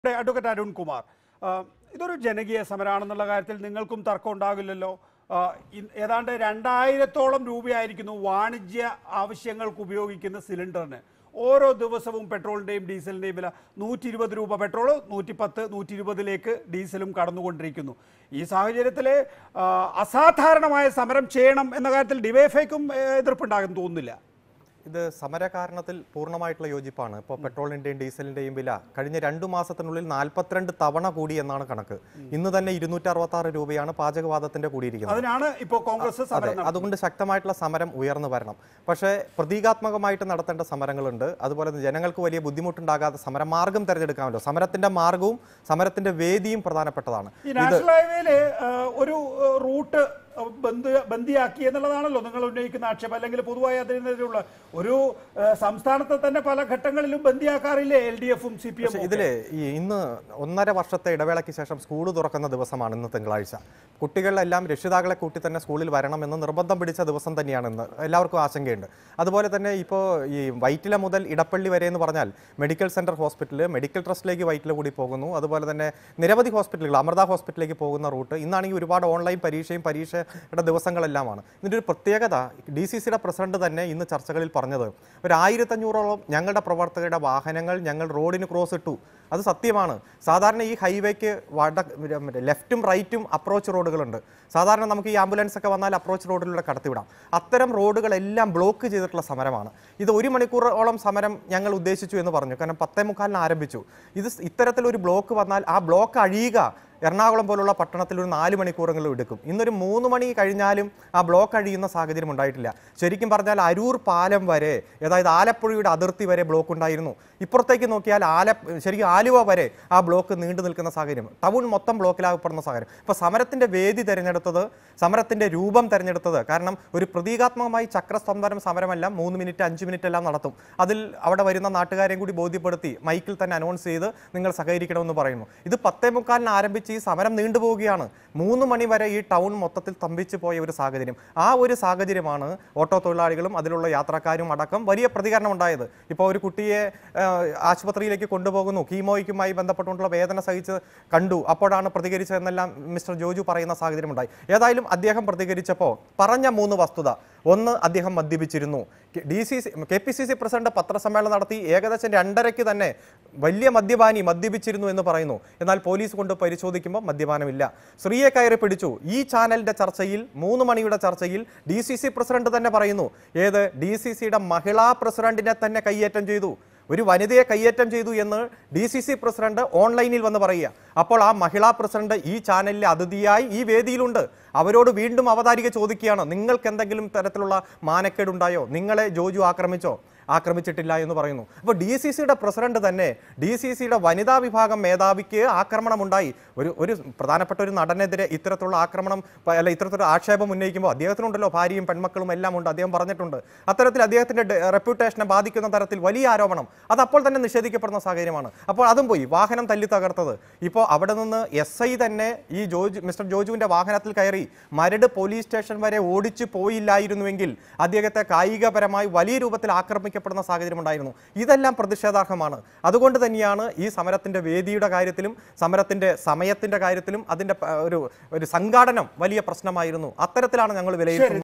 ഇവിടെ അഡ്വക്കേറ്റ് അരുൺ കുമാർ ആ, ഇതൊരു ജനകീയ സമരമാണെന്നുള്ള കാര്യത്തിൽ നിങ്ങൾക്കും തർക്കം ഉണ്ടാകില്ലല്ലോ ആ, ഇ- ഏതാണ്ട് രണ്ടായിരത്തോളം രൂപയായിരിക്കുന്നു വാണിജ്യ ആവശ്യങ്ങൾക്ക് ഉപയോഗിക്കുന്ന സിലിണ്ടറിന് ഓരോ ദിവസവും പെട്രോളിൻ്റെയും ഡീസലിൻ്റെയും വില നൂറ്റി ഇരുപത് രൂപ പെട്രോൾ നൂറ്റി പത്ത് നൂറ്റി ഇരുപതിലേക്ക് ഡീസലും കടന്നുകൊണ്ടിരിക്കുന്നു ഈ സാഹചര്യത്തിൽ ആ, അസാധാരണമായ സമരം ചെയ്യണം എന്ന കാര്യത്തിൽ ഡിവൈഫൈക്കും എതിർപ്പുണ്ടാകും തോന്നുന്നില്ല ഇത് സമരകാരണത്തിൽ പൂർണ്ണമായിട്ടുള്ള യോജിപ്പാണ് ഇപ്പോൾ പെട്രോളിന്റെയും ഡീസലിന്റെയും വില കഴിഞ്ഞ രണ്ടു മാസത്തിനുള്ളിൽ നാൽപ്പത്തിരണ്ട് തവണ കൂടി എന്നാണ് കണക്ക് ഇന്ന് തന്നെ ഇരുന്നൂറ്റി അറുപത്തി ആറ് രൂപയാണ് പാചകവാദത്തിന്റെ കൂടിയിരിക്കുന്നത് അതിനാണ് ഇപ്പോൾ കോൺഗ്രസ് അതെ സമരം നടത്തുന്നത്. അതുകൊണ്ട് ശക്തമായിട്ടുള്ള സമരം ഉയർന്നു വരണം പക്ഷേ പ്രതീകാത്മകമായിട്ട് നടത്തേണ്ട സമരങ്ങളുണ്ട് അതുപോലെ തന്നെ ജനങ്ങൾക്ക് വലിയ ബുദ്ധിമുട്ടുണ്ടാകാതെ സമരമാർഗം തിരഞ്ഞെടുക്കാമല്ലോ സമരത്തിന്റെ മാർഗവും സമരത്തിന്റെ വേദിയും പ്രധാനപ്പെട്ടതാണ് ഈ നാഷണൽ ഹൈവേയില് ഒരു ആ, റൂട്ട് ആ, ബന്ദ് ബന്ദിയാക്കി എന്നുള്ളതാണല്ലോ നിങ്ങൾ ഉന്നയിക്കുന്ന ആക്ഷേപം അല്ലെങ്കിൽ പൊതുവായി അതിനെതിരെയുള്ള ഒരു ആ, സംസ്ഥാനത്തെ തന്നെ പല ഘട്ടങ്ങളിലും ബന്ദിയാക്കാറില്ലേ എൽ ഡി എഫും സി പി പക്ഷേ ഇതില് ഈ ഇന്ന് ഒന്നര വർഷത്തെ ഇടവേളയ്ക്ക് ശേഷം സ്കൂൾ തുറക്കുന്ന ദിവസമാണ് ഇന്ന് തിങ്കളാഴ്ച കുട്ടികളെല്ലാം രക്ഷിതാക്കളെ കൂട്ടി തന്നെ സ്കൂളിൽ വരണമെന്ന് നിർബന്ധം പിടിച്ച ദിവസം തന്നെയാണ് ഇന്ന് എല്ലാവർക്കും ആശങ്കയുണ്ട് അതുപോലെ തന്നെ ഇപ്പോൾ ഈ വൈറ്റില മുതൽ ഇടപ്പള്ളി വരെ എന്ന് പറഞ്ഞാൽ മെഡിക്കൽ സെന്റർ ഹോസ്പിറ്റൽ മെഡിക്കൽ ട്രസ്റ്റിലേക്ക് വൈറ്റില കൂടി പോകുന്നു അതുപോലെ തന്നെ നിരവധി ഹോസ്പിറ്റലുകൾ അമൃത ഹോസ്പിറ്റലിലേക്ക് പോകുന്ന റൂട്ട് ഇന്നാണെങ്കിൽ ഒരുപാട് ഓൺലൈൻ പരീക്ഷയും പരീക്ഷയുടെ ദിവസങ്ങളെല്ലാമാണ് ഇതിൻ്റെ ഒരു പ്രത്യേകത ഡി സി സിയുടെ പ്രസിഡന്റ് തന്നെ ഇന്ന് ചർച്ചകളിൽ പറഞ്ഞത് ഒരു ആയിരത്തഞ്ഞൂറോളം ഞങ്ങളുടെ പ്രവർത്തകരുടെ വാഹനങ്ങൾ ഞങ്ങൾ റോഡിന് ക്രോസ് ഇട്ടു അത് സത്യമാണ് സാധാരണ ഈ ഹൈവേക്ക് വട മറ്റേ ലെഫ്റ്റും റൈറ്റും അപ്രോച്ച് റോഡുകളുണ്ട് സാധാരണ നമുക്ക് ഈ ആംബുലൻസ് ഒക്കെ വന്നാൽ അപ്രോച്ച് റോഡിലൂടെ കടത്തിവിടാം അത്തരം റോഡുകളെല്ലാം ബ്ലോക്ക് ചെയ്തിട്ടുള്ള സമരമാണ് ഇത് ഒരു മണിക്കൂറോളം സമരം ഞങ്ങൾ ഉദ്ദേശിച്ചു എന്ന് പറഞ്ഞു കാരണം പത്തേ മുക്കാലിന് ആരംഭിച്ചു ഇത് സ് ഇത്തരത്തിലൊരു ബ്ലോക്ക് വന്നാൽ ആ ബ്ലോക്ക് അഴിയുക എറണാകുളം പോലുള്ള പട്ടണത്തിൽ ഒരു നാല് മണിക്കൂറെങ്കിലും എടുക്കും ഇന്നൊരു മൂന്ന് മണി കഴിഞ്ഞാലും ആ ബ്ലോക്ക് അഴിയുന്ന സാഹചര്യം ഉണ്ടായിട്ടില്ല ശരിക്കും പറഞ്ഞാൽ അരൂർ പാലം വരെ അതായത് ആലപ്പുഴയുടെ അതിർത്തി വരെ ബ്ലോക്ക് ഉണ്ടായിരുന്നു ഇപ്പുറത്തേക്ക് നോക്കിയാൽ ആല ശരിക്കും ആലുവ വരെ ആ ബ്ലോക്ക് നീണ്ടു നിൽക്കുന്ന സാഹചര്യം ടൗൺ മൊത്തം ബ്ലോക്കിലാകപ്പെടുന്ന സാഹചര്യം ഇപ്പോൾ സമരത്തിന്റെ വേദി തിരഞ്ഞെടുത്തത് സമരത്തിന്റെ രൂപം തിരഞ്ഞെടുത്തത് കാരണം ഒരു പ്രതീകാത്മകമായി ചക്രസ്തംഭനം സമരമല്ല മൂന്ന് മിനിറ്റ് അഞ്ച് മിനിറ്റ് എല്ലാം നടത്തും അതിൽ അവിടെ വരുന്ന നാട്ടുകാരെയും കൂടി ബോധ്യപ്പെടുത്തി മൈക്കിൽ തന്നെ അനൗൺസ് ചെയ്ത് നിങ്ങൾ സഹകരിക്കണമെന്ന് പറയുന്നു ഇത് പത്തേ മുക്കാലിന് ആരംഭിച്ച് ഈ സമരം നീണ്ടുപോവുകയാണ് മൂന്ന് മണി വരെ ഈ ടൗൺ മൊത്തത്തിൽ തമ്പിച്ചു പോയ ഒരു സാഹചര്യം ആ ഒരു സാഹചര്യമാണ് ഓട്ടോ തൊഴിലാളികളും അതിലുള്ള യാത്രക്കാരും അടക്കം വലിയ പ്രതികരണം ഉണ്ടായത് ഇപ്പോൾ ഒരു കുട്ടിയെ ആ, ആശുപത്രിയിലേക്ക് കൊണ്ടുപോകുന്നു കീമോയ്ക്കുമായി ബന്ധപ്പെട്ടുകൊണ്ടുള്ള വേദന സഹിച്ച് കണ്ടു അപ്പോഴാണ് പ്രതികരിച്ചതെന്നെല്ലാം മിസ്റ്റർ ജോജു പറയുന്ന സാഹചര്യം ഉണ്ടായി ഏതായാലും അദ്ദേഹം പ്രതികരിച്ചപ്പോൾ പറഞ്ഞ മൂന്ന് വസ്തുത ഒന്ന് അദ്ദേഹം മദ്യപിച്ചിരുന്നു D C C K P C C president പത്രസമ്മേളനം നടത്തി ഏകദേശം രണ്ടരയ്ക്ക് തന്നെ വലിയ മദ്യപാനി മദ്യപിച്ചിരുന്നു എന്ന് പറയുന്നു എന്നാൽ പോലീസ് കൊണ്ട് പരിശോധിക്കുമ്പോൾ മദ്യപാനമില്ല സ്ത്രീയെ കയറി പിടിച്ചു ഈ ചാനലിന്റെ ചർച്ചയിൽ മൂന്ന് മണിയുടെ ചർച്ചയിൽ ഡി സി സി പ്രസിഡന്റ് തന്നെ പറയുന്നു ഏത് ഡി സി സിയുടെ മഹിളാ പ്രസിഡന്റിനെ തന്നെ കയ്യേറ്റം ചെയ്തു ഒരു വനിതയെ കയ്യേറ്റം ചെയ്തു എന്ന് ഡി സി സി പ്രസിഡന്റ് ഓൺലൈനിൽ വന്ന് പറയുക അപ്പോൾ ആ മഹിളാ പ്രസിഡന്റ് ഈ ചാനലിലെ അതിഥിയായി ഈ വേദിയിലുണ്ട് അവരോട് വീണ്ടും അവതാരിക ചോദിക്കുകയാണ് നിങ്ങൾക്ക് എന്തെങ്കിലും തരത്തിലുള്ള മാനക്കേടുണ്ടായോ നിങ്ങളെ ജോജു ആക്രമിച്ചോ ആക്രമിച്ചിട്ടില്ല എന്ന് പറയുന്നു അപ്പോൾ ഡി സി സിയുടെ പ്രസിഡന്റ് തന്നെ ഡി സി സിയുടെ വനിതാ വിഭാഗം മേധാവിക്ക് ആക്രമണമുണ്ടായി ഒരു ഒരു പ്രധാനപ്പെട്ട ഒരു നടനെതിരെ ഇത്തരത്തിലുള്ള ആക്രമണം പ- അല്ല ഇത്തരത്തിലുള്ള ആക്ഷേപം ഉന്നയിക്കുമ്പോൾ അദ്ദേഹത്തിനുണ്ടല്ലോ ഭാര്യയും പെൺമക്കളും എല്ലാം ഉണ്ട് അദ്ദേഹം പറഞ്ഞിട്ടുണ്ട് അത്തരത്തിൽ അദ്ദേഹത്തിന്റെ റെപ്യൂട്ടേഷനെ ബാധിക്കുന്ന തരത്തിൽ വലിയ ആരോപണം അത് അപ്പോൾ തന്നെ നിഷേധിക്കപ്പെടുന്ന സാഹചര്യമാണ് അപ്പോൾ അതും പോയി വാഹനം തല്ലി തകർത്തത് ഇപ്പോൾ അവിടെ നിന്ന് എസ് ഐ തന്നെ ഈ ജോജു മിസ്റ്റർ ജോജുവിന്റെ വാഹനത്തിൽ കയറി മരട് പോലീസ് സ്റ്റേഷൻ വരെ ഓടിച്ചു പോയില്ലായിരുന്നുവെങ്കിൽ അദ്ദേഹത്തെ കായികപരമായി വലിയ രൂപത്തിൽ ആക്രമിക്കപ്പെടുന്ന സാഹചര്യം ഉണ്ടായിരുന്നു ഇതെല്ലാം പ്രതിഷേധാർഹമാണ് അതുകൊണ്ട് തന്നെയാണ് ഈ സമരത്തിന്റെ വേദിയുടെ കാര്യത്തിലും സമരത്തിന്റെ സമയത്തിന്റെ കാര്യത്തിലും അതിന്റെ പ- ഒരു ഒരു സംഘാടനം വലിയ പ്രശ്നമായിരുന്നു അത്തരത്തിലാണ് ഞങ്ങൾ വിലയിരുത്തുന്നത്